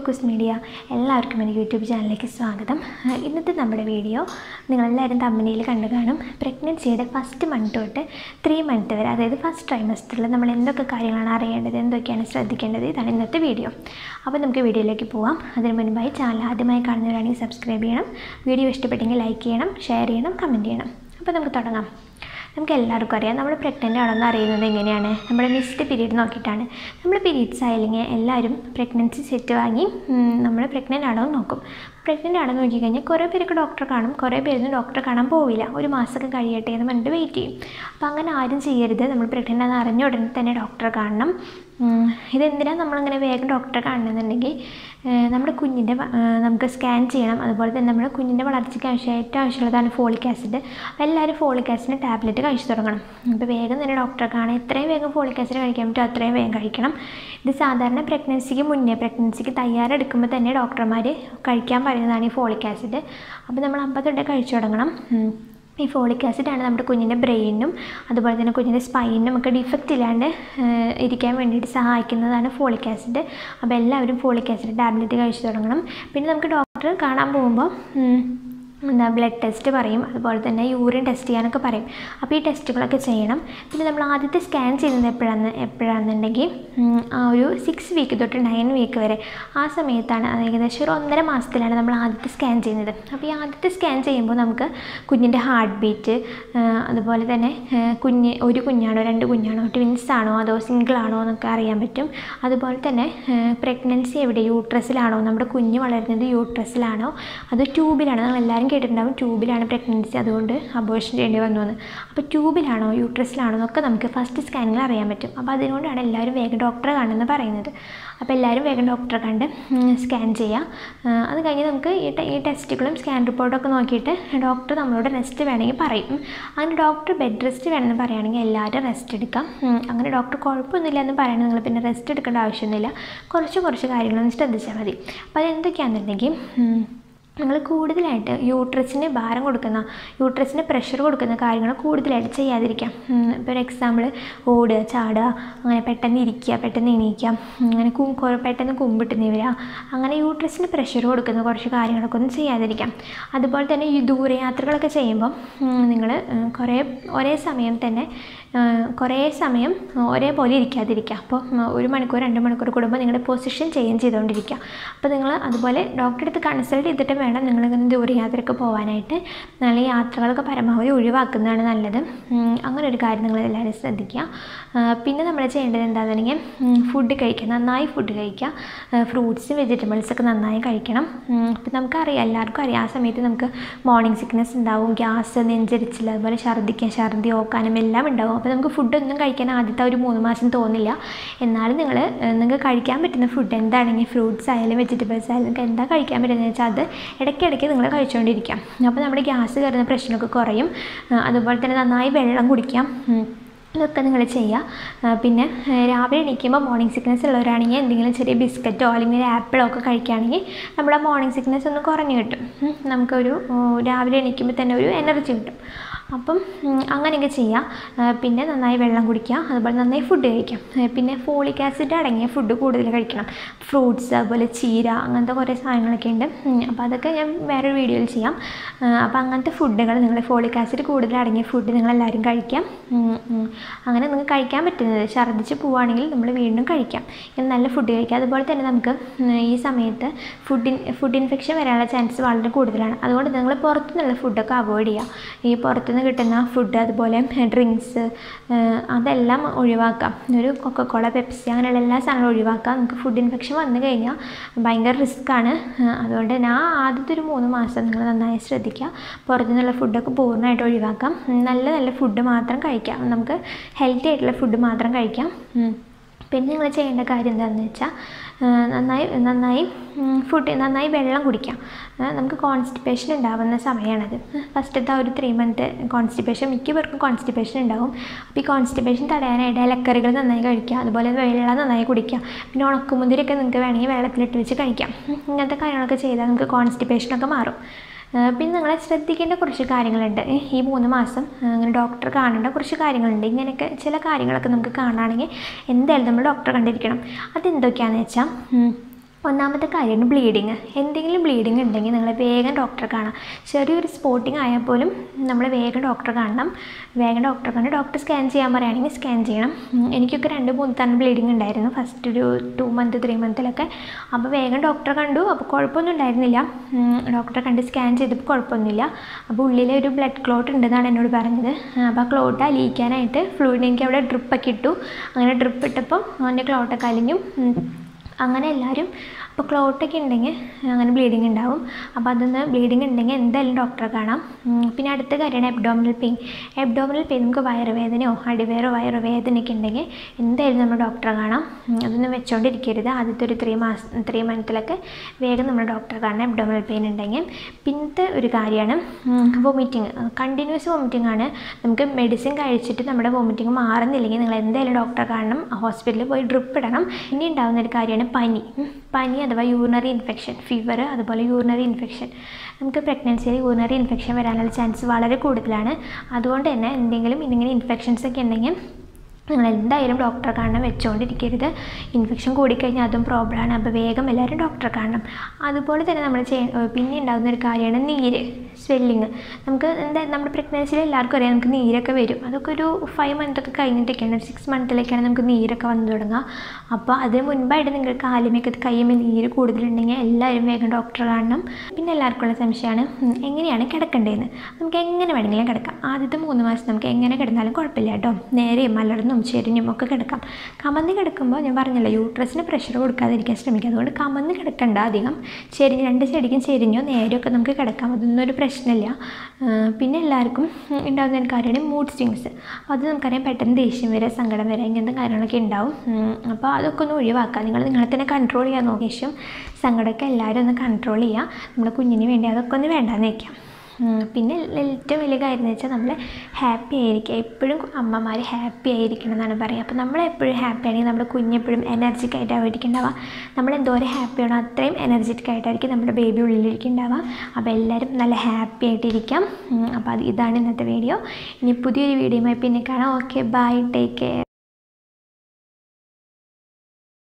Cuckoo's media എല്ലാവർക്കും എൻ്റെ YouTube ചാനലിലേക്ക് സ്വാഗതം ആ, ഇന്നത്തെ നമ്മുടെ വീഡിയോ നിങ്ങളെല്ലാവരും തമ്മിൽ കണ്ടു കാണും പ്രഗ്നൻസിയുടെ ഫസ്റ്റ് മന്ത് തൊട്ട് ത്രീ മന്ത് വരെ അതായത് ഫസ്റ്റ് ട്രൈമസ്റ്ററിൽ നമ്മൾ എന്തൊക്കെ കാര്യങ്ങളാണ് അറിയേണ്ടത് എന്തൊക്കെയാണ് ശ്രദ്ധിക്കേണ്ടത് ഇതാണ് ഇന്നത്തെ വീഡിയോ അപ്പോൾ നമുക്ക് വീഡിയോയിലേക്ക് പോവാം അതിന് മുൻപായി ചാനൽ ആദ്യമായി കാണുന്നവരാണെങ്കിൽ സബ്സ്ക്രൈബ് ചെയ്യണം വീഡിയോ ഇഷ്ടപ്പെട്ടെങ്കിൽ ലൈക്ക് ചെയ്യണം ഷെയർ ചെയ്യണം കമൻറ്റ് ചെയ്യണം അപ്പോൾ നമുക്ക് തുടങ്ങാം നമുക്ക് എല്ലാവർക്കും അറിയാം നമ്മൾ പ്രഗ്നൻ്റ് ആണെന്ന് അറിയുന്നത് എങ്ങനെയാണ് നമ്മുടെ മിസ്ഡ് പീരീഡ് നോക്കിയിട്ടാണ് നമ്മൾ പീരീഡ്സ് ആയില്ലെങ്കിൽ എല്ലാവരും പ്രഗ്നൻസി സെറ്റ് വാങ്ങി നമ്മൾ പ്രഗ്നൻ്റ് ആണോ എന്ന് നോക്കും പ്രഗ്നൻ്റ് ആണോ എന്ന് നോക്കിക്കഴിഞ്ഞാൽ കുറേ പേരൊക്കെ ഡോക്ടറെ കാണും കുറേ പേരൊന്നും ഡോക്ടറെ കാണാൻ പോവില്ല ഒരു മാസമൊക്കെ കഴിയട്ടെ എന്ന് പറഞ്ഞിട്ട് വെയിറ്റ് ചെയ്യും അപ്പോൾ അങ്ങനെ ആരും ചെയ്യരുത് നമ്മൾ പ്രഗ്നൻ്റ് ആണെന്ന് അറിഞ്ഞ ഉടനെ തന്നെ ഡോക്ടറെ കാണണം ഉം, ഇതെന്തിനാണ് നമ്മളിങ്ങനെ വേഗം ഡോക്ടറെ കാണണമെന്നുണ്ടെങ്കിൽ ഏഹ്, നമ്മുടെ കുഞ്ഞിൻ്റെ വ- ഏഹ്, നമുക്ക് സ്കാൻ ചെയ്യണം അതുപോലെ തന്നെ നമ്മുടെ കുഞ്ഞിൻ്റെ വളർച്ചയ്ക്ക് ആവശ്യം ഏറ്റവും ആവശ്യമുള്ളതാണ് ഫോളിക് ആസിഡ് അപ്പോൾ എല്ലാവരും ഫോളിക് ആസിഡിൻ്റെ ടാബ്ലറ്റ് കഴിച്ചു തുടങ്ങണം അപ്പോൾ വേഗം തന്നെ ഡോക്ടറെ കാണാൻ എത്രയും വേഗം ഫോളിക് ആസിഡ് കഴിക്കാൻ പറ്റുമോ അത്രയും വേഗം കഴിക്കണം ഇത് സാധാരണ പ്രഗ്നൻസിക്ക് മുന്നേ പ്രഗ്നൻസിക്ക് തയ്യാറെടുക്കുമ്പോൾ തന്നെ ഡോക്ടർമാർ കഴിക്കാൻ പറയുന്നതാണ് ഈ ഫോളിക് ആസിഡ് അപ്പോൾ നമ്മൾ അപ്പം തൊട്ടേ കഴിച്ചു തുടങ്ങണം ഉം. ഈ ഫോളിക് ആസിഡാണ് നമ്മുടെ കുഞ്ഞിൻ്റെ ബ്രെയിനും അതുപോലെ തന്നെ കുഞ്ഞിൻ്റെ സ്പൈനും ഒക്കെ ഡിഫക്റ്റ് ഇല്ലാണ്ട് ഏഹ്, ഇരിക്കാൻ വേണ്ടിയിട്ട് സഹായിക്കുന്നതാണ് ഫോളിക് ആസിഡ് അപ്പോൾ എല്ലാവരും ഫോളിക് ആസിഡ് ടാബ്ലറ്റ് കഴിച്ചു തുടങ്ങണം പിന്നെ നമുക്ക് ഡോക്ടർ കാണാൻ പോകുമ്പോൾ ഉം, എന്താ ബ്ലഡ് ടെസ്റ്റ് പറയും അതുപോലെ തന്നെ യൂറിൻ ടെസ്റ്റ് ചെയ്യാനൊക്കെ പറയും അപ്പോൾ ഈ ടെസ്റ്റുകളൊക്കെ ചെയ്യണം പിന്നെ നമ്മൾ ആദ്യത്തെ സ്കാൻ ചെയ്യുന്നത് എപ്പോഴാന്ന് എപ്പോഴാണെന്നുണ്ടെങ്കിൽ ഉം, ആ ഒരു സിക്സ് വീക്ക് തൊട്ട് നയൻ വീക്ക് വരെ ആ സമയത്താണ് അത് ഏകദേശം ഒരു ഒന്നര മാസത്തിലാണ് നമ്മൾ ആദ്യത്തെ സ്കാൻ ചെയ്യുന്നത് അപ്പോൾ ഈ ആദ്യത്തെ സ്കാൻ ചെയ്യുമ്പോൾ നമുക്ക് കുഞ്ഞിൻ്റെ ഹാർട്ട് ബീറ്റ് അതുപോലെ തന്നെ ആ, കുഞ്ഞ് ഒരു കുഞ്ഞാണോ രണ്ട് കുഞ്ഞാണോ ട്വിൻസ് ആണോ അതോ സിംഗിൾ ആണോ എന്നൊക്കെ അറിയാൻ പറ്റും അതുപോലെ തന്നെ പ്രഗ്നൻസി എവിടെ യൂട്രസിലാണോ നമ്മുടെ കുഞ്ഞ് വളരുന്നത് യൂട്രസിലാണോ അതോ ട്യൂബിലാണോ നിങ്ങൾ എല്ലാവരും കേട്ടിട്ടുണ്ടാവും ട്യൂബിലാണ് പ്രഗ്നൻസി അതുകൊണ്ട് അബോർഷൻ ചെയ്യേണ്ടി വന്നു എന്ന് അപ്പോൾ ട്യൂബിലാണോ യൂട്രസിലാണോ എന്നൊക്കെ നമുക്ക് ഫസ്റ്റ് സ്കാനിങ്ങിൽ അറിയാൻ പറ്റും അപ്പോൾ അതുകൊണ്ടാണ് എല്ലാവരും വേഗം ഡോക്ടറെ കാണുമെന്ന് പറയുന്നത് അപ്പോൾ എല്ലാവരും വേഗം ഡോക്ടറെ കണ്ട് സ്കാൻ ചെയ്യുക ആ, അത് കഴിഞ്ഞ് നമുക്ക് ഈ ടെ- ഈ ടെസ്റ്റുകളും സ്കാൻ റിപ്പോർട്ടൊക്കെ നോക്കിയിട്ട് ഡോക്ടർ നമ്മളോട് റെസ്റ്റ് വേണമെങ്കിൽ പറയും ഉം. അങ്ങനെ ഡോക്ടർ ബെഡ് റെസ്റ്റ് വേണമെന്ന് പറയുകയാണെങ്കിൽ എല്ലാവരും റെസ്റ്റ് എടുക്കാം ഉം. അങ്ങനെ ഡോക്ടർ കുഴപ്പമൊന്നുമില്ല എന്ന് പറയുന്നത് നിങ്ങൾ പിന്നെ റെസ്റ്റ് എടുക്കേണ്ട ആവശ്യമൊന്നുമില്ല കുറച്ച് കുറച്ച് കാര്യങ്ങളൊന്ന് ശ്രദ്ധിച്ചാൽ മതി അപ്പോൾ അതെന്തൊക്കെയാണെന്നുണ്ടെങ്കിൽ ഉം, നിങ്ങൾ കൂടുതലായിട്ട് യൂട്രസിന് ഭാരം കൊടുക്കുന്ന യൂട്രസിന് പ്രഷർ കൊടുക്കുന്ന കാര്യങ്ങൾ കൂടുതലായിട്ട് ചെയ്യാതിരിക്കാം ഇപ്പോൾ ഒരു എക്സാമ്പിൾ ഓടുക ചാടുക അങ്ങനെ പെട്ടെന്ന് ഇരിക്കുക പെട്ടെന്ന് എണീക്കുക അങ്ങനെ കു കൊ- പെട്ടെന്ന് കുമ്പിട്ട് നിവരുക അങ്ങനെ യൂട്രസിന് പ്രഷർ കൊടുക്കുന്ന കുറച്ച് കാര്യങ്ങളൊക്കെ ഒന്നും ചെയ്യാതിരിക്കാം അതുപോലെ തന്നെ ഈ ദൂരയാത്രകളൊക്കെ ചെയ്യുമ്പം നിങ്ങൾ കുറേ ഒരേ സമയം തന്നെ ആ, കുറേ സമയം ഒരേപോലെ ഇരിക്കാതിരിക്കുക അപ്പോൾ ഉം, ഒരു മണിക്കൂർ രണ്ട് മണിക്കൂർ കൂടുമ്പോൾ നിങ്ങളുടെ പൊസിഷൻ ചേഞ്ച് ചെയ്തുകൊണ്ടിരിക്കുക അപ്പോൾ നിങ്ങൾ അതുപോലെ ഡോക്ടറെ അടുത്ത് കൺസൾട്ട് ചെയ്തിട്ട് വേണം നിങ്ങളിങ്ങനെ ദൂരയാത്രയൊക്കെ പോകാനായിട്ട് നിങ്ങൾ ഈ യാത്രകളൊക്കെ പരമാവധി ഒഴിവാക്കുന്നതാണ് നല്ലത് ഉം, അങ്ങനെ ഒരു കാര്യം നിങ്ങൾ എല്ലാവരും ശ്രദ്ധിക്കുക ആ, പിന്നെ നമ്മൾ ചെയ്യേണ്ടത് എന്താണെന്നുണ്ടെങ്കിൽ ഫുഡ് കഴിക്കുക നന്നായി ഫുഡ് കഴിക്കുക ഫ്രൂട്ട്സ് വെജിറ്റബിൾസ് ഒക്കെ നന്നായി കഴിക്കണം ഉം, ഇപ്പം നമുക്കറിയാം എല്ലാവർക്കും അറിയാം ആ സമയത്ത് നമുക്ക് മോർണിംഗ് സിക്നസ് ഉണ്ടാവും ഗ്യാസ് നെഞ്ചരിച്ചിൽ അതുപോലെ ഛർദ്ദിക്കാൻ ഛർദ്ദി ഓക്കാനും എല്ലാം ഉണ്ടാവും അപ്പോൾ നമുക്ക് ഫുഡൊന്നും കഴിക്കാൻ ആദ്യത്തെ ഒരു മൂന്ന് മാസം തോന്നില്ല എന്നാലും നിങ്ങൾ നിങ്ങൾക്ക് കഴിക്കാൻ പറ്റുന്ന ഫുഡ് എന്താണെങ്കിൽ ഫ്രൂട്ട്സ് ആയാലും വെജിറ്റബിൾസ് ആയാലും നിങ്ങൾക്ക് എന്താ കഴിക്കാൻ പറ്റുന്നത് വെച്ചാൽ അത് ഇടയ്ക്കിടയ്ക്ക് നിങ്ങൾ കഴിച്ചുകൊണ്ടിരിക്കാം അപ്പോൾ നമ്മുടെ ഗ്യാസ് കയറുന്ന പ്രശ്നമൊക്കെ കുറയും ആ, അതുപോലെ തന്നെ നന്നായി വെള്ളം കുടിക്കാം ഉം. ഇതൊക്കെ നിങ്ങൾ ചെയ്യുക ആ, പിന്നെ ആ, രാവിലെ എണീക്കുമ്പോൾ മോർണിംഗ് സിക്നസ് ഉള്ളവരാണെങ്കിൽ എന്തെങ്കിലും ചെറിയ ബിസ്ക്കറ്റോ അല്ലെങ്കിൽ ആപ്പിളോ ഒക്കെ കഴിക്കുകയാണെങ്കിൽ നമ്മുടെ മോർണിംഗ് സിക്നസ് ഒന്ന് കുറഞ്ഞു കിട്ടും ഉം. നമുക്കൊരു ഓ, രാവിലെ എണീക്കുമ്പോൾ തന്നെ ഒരു എനർജി കിട്ടും അപ്പം ഉം, അങ്ങനെയൊക്കെ ചെയ്യുക ആ, പിന്നെ നന്നായി വെള്ളം കുടിക്കുക അതുപോലെ നന്നായി ഫുഡ് കഴിക്കാം ആ, പിന്നെ ഫോളിക് ആസിഡ് അടങ്ങിയ ഫുഡ് കൂടുതൽ കഴിക്കണം ഫ്രൂട്ട്സ് അതുപോലെ ചീര അങ്ങനത്തെ കുറേ സാധനങ്ങളൊക്കെ ഉണ്ട് ഉം, അപ്പോൾ അതൊക്കെ ഞാൻ വേറൊരു വീഡിയോയിൽ ചെയ്യാം ആ, അപ്പോൾ അങ്ങനത്തെ ഫുഡുകൾ നിങ്ങൾ ഫോളിക് ആസിഡ് കൂടുതൽ അടങ്ങിയ ഫുഡ് നിങ്ങളെല്ലാവരും കഴിക്കാം ഉം, ഉം. അങ്ങനെ നിങ്ങൾക്ക് കഴിക്കാൻ പറ്റുന്നത് ഛർദ്ദിച്ച് പോവുകയാണെങ്കിൽ നമ്മൾ വീണ്ടും കഴിക്കാം ഇങ്ങനെ നല്ല ഫുഡ് കഴിക്കാം അതുപോലെ തന്നെ നമുക്ക് ഉം, ഈ സമയത്ത് ഫുഡ് ഫുഡ് ഇൻഫെക്ഷൻ വരാനുള്ള ചാൻസ് വളരെ കൂടുതലാണ് അതുകൊണ്ട് നിങ്ങൾ പുറത്തുനിന്നുള്ള ഫുഡൊക്കെ അവോയ്ഡ് ചെയ്യുക ഈ പുറത്തുനിന്ന് കിട്ടുന്ന ഫുഡ് അതുപോലെ ഡ്രിങ്ക്സ് അതെല്ലാം ഒഴിവാക്കാം ഒരു കൊക്കക്കോള പെപ്സി അങ്ങനെയുള്ള എല്ലാ സാധനങ്ങളും ഒഴിവാക്കാം നമുക്ക് ഫുഡ് ഇൻഫെക്ഷൻ വന്നു കഴിഞ്ഞാൽ ഭയങ്കര റിസ്ക്കാണ് അതുകൊണ്ട് തന്നെ ആ ആദ്യത്തെ ഒരു മൂന്ന് മാസം നിങ്ങൾ നന്നായി ശ്രദ്ധിക്കുക പുറത്തുനിന്നുള്ള ഫുഡൊക്കെ പൂർണ്ണമായിട്ട് ഒഴിവാക്കാം ഉം, നല്ല നല്ല ഫുഡ് മാത്രം കഴിക്കാം നമുക്ക് ഹെൽത്തി ആയിട്ടുള്ള ഫുഡ് മാത്രം കഴിക്കാം ഉം. പിന്നെ നിങ്ങൾ ചെയ്യേണ്ട കാര്യം എന്താണെന്ന് വെച്ചാൽ നന്നായി നന്നായി ഫുഡ് നന്നായി വെള്ളം കുടിക്കാം ആ, നമുക്ക് കോൺസ്റ്റിപ്പേഷൻ ഉണ്ടാവുന്ന സമയമാണത് ഫസ്റ്റത്തെ ആ ഒരു ത്രീ മന്ത് കോൺസ്റ്റിപ്പേഷൻ മിക്ക പേർക്കും കോൺസ്റ്റിപ്പേഷൻ ഉണ്ടാവും അപ്പോൾ ഈ കോൺസ്റ്റിപ്പേഷൻ തടയാനായിട്ട് ഇലക്കറികൾ നന്നായി കഴിക്കുക അതുപോലെ വെള്ളം നന്നായി കുടിക്കുക പിന്നെ ഉണക്കുമുന്തിരിയൊക്കെ നിങ്ങൾക്ക് വേണമെങ്കിൽ വെള്ളത്തിലിട്ട് വെച്ച് കഴിക്കാം ഉം, ഇങ്ങനത്തെ കാര്യങ്ങളൊക്കെ ചെയ്താൽ നമുക്ക് കോൺസ്റ്റിപ്പേഷനൊക്കെ മാറും ആ, പിന്നെ നിങ്ങൾ ശ്രദ്ധിക്കേണ്ട കുറച്ച് കാര്യങ്ങളുണ്ട് ഏ, ഈ മൂന്ന് മാസം ആ, അങ്ങനെ ഡോക്ടറെ കാണേണ്ട കുറച്ച് കാര്യങ്ങളുണ്ട് ഇങ്ങനെയൊക്കെ ചില കാര്യങ്ങളൊക്കെ നമുക്ക് കാണുകയാണെങ്കിൽ എന്തായാലും നമ്മൾ ഡോക്ടറെ കണ്ടിരിക്കണം അതെന്തൊക്കെയാണെന്ന് വെച്ചാൽ ഒന്നാമത്തെ കാര്യമാണ് ബ്ലീഡിങ് എന്തെങ്കിലും ബ്ലീഡിങ് ഉണ്ടെങ്കിൽ നിങ്ങൾ വേഗം ഡോക്ടറെ കാണാം ചെറിയൊരു സ്പോട്ടിങ് ആയാൽ പോലും നമ്മൾ വേഗം ഡോക്ടറെ കാണണം വേഗം ഡോക്ടറെ കണ്ട് ഡോക്ടർ സ്കാൻ ചെയ്യാൻ പറയുകയാണെങ്കിൽ സ്കാൻ ചെയ്യണം ഉം, എനിക്കൊക്കെ രണ്ട് മൂന്ന് തന്നെ ബ്ലീഡിങ് ഉണ്ടായിരുന്നു ഫസ്റ്റ് ഒരു ടു മന്ത് ത്രീ മന്തിലൊക്കെ അപ്പോൾ വേഗം ഡോക്ടറെ കണ്ടു അപ്പോൾ കുഴപ്പമൊന്നും ഉണ്ടായിരുന്നില്ല ഉം, ഡോക്ടറെ കണ്ട് സ്കാൻ ചെയ്തപ്പോൾ കുഴപ്പമൊന്നുമില്ല അപ്പോൾ ഉള്ളിലെ ഒരു ബ്ലഡ് ക്ലോട്ട് ഉണ്ടെന്നാണ് എന്നോട് പറഞ്ഞത് അപ്പോൾ ആ ക്ലോട്ട് അലിയിക്കാനായിട്ട് ഫ്ലൂയിഡ് എനിക്ക് അവിടെ ഡ്രിപ്പൊക്കെ ഇട്ടു അങ്ങനെ ഡ്രിപ്പ് ഇട്ടപ്പോൾ അതിൻ്റെ ക്ലോട്ടൊക്കെ അലിഞ്ഞു ഉം. അങ്ങനെ എല്ലാവരും അപ്പോൾ ക്ലോട്ടൊക്കെ ഉണ്ടെങ്കിൽ അങ്ങനെ ബ്ലീഡിങ് ഉണ്ടാവും അപ്പോൾ അതൊന്ന് ബ്ലീഡിങ് ഉണ്ടെങ്കിൽ എന്തായാലും ഡോക്ടറെ കാണാം ഉം, പിന്നെ അടുത്ത കാര്യമാണ് എബ്ഡോമിനൽ പെയിൻ എബ്ഡോമിനൽ പെയിൻ നമുക്ക് വയറുവേദനയോ അടിവേറോ വയറുവേദനയൊക്കെ ഉണ്ടെങ്കിൽ എന്തായാലും നമ്മൾ ഡോക്ടറെ കാണാം ഉം, അതൊന്നും വെച്ചുകൊണ്ടിരിക്കരുത് ആദ്യത്തെ ഒരു ത്രീ മാസം ത്രീ മന്തിലൊക്കെ വേഗം നമ്മൾ ഡോക്ടറെ കാണണം എബ്ഡോമിനൽ പെയിൻ ഉണ്ടെങ്കിൽ പിന്നത്തെ ഒരു കാര്യമാണ് വോമിറ്റിങ് കണ്ടിന്യൂസ് വോമിറ്റിംഗ് ആണ് നമുക്ക് മെഡിസിൻ കഴിച്ചിട്ട് നമ്മുടെ വോമിറ്റിംഗ് മാറുന്നില്ലെങ്കിൽ നിങ്ങൾ എന്തായാലും ഡോക്ടറെ കാണണം ഹോസ്പിറ്റലിൽ പോയി ഡ്രിപ്പ് ഇടണം ഇനി ഉണ്ടാകുന്ന ഒരു കാര്യമാണ് പനി ഉം. പനി അഥവാ യൂറിനറി ഇൻഫെക്ഷൻ ഫീവർ അതുപോലെ യൂറിനറി ഇൻഫെക്ഷൻ നമുക്ക് പ്രഗ്നൻസിയിൽ യൂറിനറി ഇൻഫെക്ഷൻ വരാനുള്ള ചാൻസ് വളരെ കൂടുതലാണ് അതുകൊണ്ട് തന്നെ എന്തെങ്കിലും ഇങ്ങനെ ഇൻഫെക്ഷൻസ് ഒക്കെ ഉണ്ടെങ്കിൽ നിങ്ങൾ എന്തായാലും ഡോക്ടറെ കാണാൻ വെച്ചുകൊണ്ടിരിക്കരുത് ഇൻഫെക്ഷൻ കൂടിക്കഴിഞ്ഞാൽ അതും പ്രോബ്ലമാണ് അപ്പോൾ വേഗം എല്ലാവരും ഡോക്ടറെ കാണണം അതുപോലെ തന്നെ നമ്മൾ ചെയ്യ പിന്നെ ഉണ്ടാകുന്ന ഒരു കാര്യമാണ് നീര് സ്വെല്ലിങ് നമുക്ക് എന്താ നമ്മുടെ പ്രഗ്നൻസിയിൽ എല്ലാവർക്കും അറിയാം നമുക്ക് നീരൊക്കെ വരും അതൊക്കെ ഒരു ഫൈവ് മന്ത് ഒക്കെ കഴിഞ്ഞിട്ടൊക്കെയാണ് ഒരു സിക്സ് മന്തിലേക്കാണ് നമുക്ക് നീരൊക്കെ വന്നു തുടങ്ങുക അപ്പോൾ അതിന് മുൻപായിട്ട് നിങ്ങൾ കാലുമൊക്കെ കയ്യുമ്പോൾ നീര് കൂടുതലുണ്ടെങ്കിൽ എല്ലാവരും വേഗം ഡോക്ടറെ കാണണം പിന്നെ എല്ലാവർക്കും ഉള്ള സംശയമാണ് ഉം, എങ്ങനെയാണ് കിടക്കേണ്ടതെന്ന് നമുക്ക് എങ്ങനെ വേണമെങ്കിലും കിടക്കാം ആദ്യത്തെ മൂന്ന് മാസം നമുക്ക് എങ്ങനെ കിടന്നാലും കുഴപ്പമില്ല കേട്ടോ നേരെയും മലർന്നും ചെരിഞ്ഞും ഒക്കെ കിടക്കാം കമന്ന് കിടക്കുമ്പോൾ ഞാൻ പറഞ്ഞല്ലോ യൂട്രസിന് പ്രഷർ കൊടുക്കാതിരിക്കാൻ ശ്രമിക്കുക അതുകൊണ്ട് കമന്ന് കിടക്കണ്ട അധികം ചെരിഞ്ഞ് രണ്ട് ചെടിക്കും ചെരിഞ്ഞോ നേരെയൊക്കെ നമുക്ക് കിടക്കാം അതൊന്നും ഒരു പ്രശ്നമില്ല ആ, പിന്നെ എല്ലാവർക്കും ഉം, ഉണ്ടാകുന്ന ഒരു കാര്യമാണ് മൂഡ് സ്വിങ്സ് അത് നമുക്കറിയാം പെട്ടെന്ന് ദേഷ്യം വരെ സങ്കടം വരെ ഇങ്ങനത്തെ കാര്യങ്ങളൊക്കെ ഉണ്ടാവും ഉം, അപ്പോൾ അതൊക്കെ ഒന്ന് ഒഴിവാക്കുക നിങ്ങൾ നിങ്ങളെ തന്നെ കൺട്രോൾ ചെയ്യാൻ നോക്കി ദേഷ്യം സങ്കടമൊക്കെ എല്ലാവരും ഒന്ന് കൺട്രോൾ ചെയ്യുക നമ്മുടെ കുഞ്ഞിന് വേണ്ടി അതൊക്കെ ഒന്ന് വേണ്ടാന്ന് വയ്ക്കാം ഉം, പിന്നെ ഏറ്റവും വലിയ കാര്യം എന്ന് വെച്ചാൽ നമ്മൾ ഹാപ്പി ആയിരിക്കുക എപ്പോഴും അമ്മമാർ ഹാപ്പി ആയിരിക്കണം എന്നാണ് പറയുക അപ്പോൾ നമ്മൾ എപ്പോഴും ഹാപ്പി ആണെങ്കിൽ നമ്മുടെ കുഞ്ഞെപ്പോഴും എനർജിക് ആയിട്ടായിരിക്കും ഉണ്ടാവുക നമ്മൾ എന്തോരം ഹാപ്പി ആണോ അത്രയും എനർജറ്റിക് ആയിട്ടായിരിക്കും നമ്മുടെ ബേബി ഉള്ളിലിരിക്കും ഉണ്ടാവുക അപ്പോൾ എല്ലാവരും നല്ല ഹാപ്പി ആയിട്ടിരിക്കാം ഉം, അപ്പോൾ അത് ഇതാണ് ഇന്നത്തെ വീഡിയോ ഇനി പുതിയൊരു വീഡിയോയുമായി പിന്നെ കാണാം ഓക്കെ ബൈ ടേക്ക് കെയർ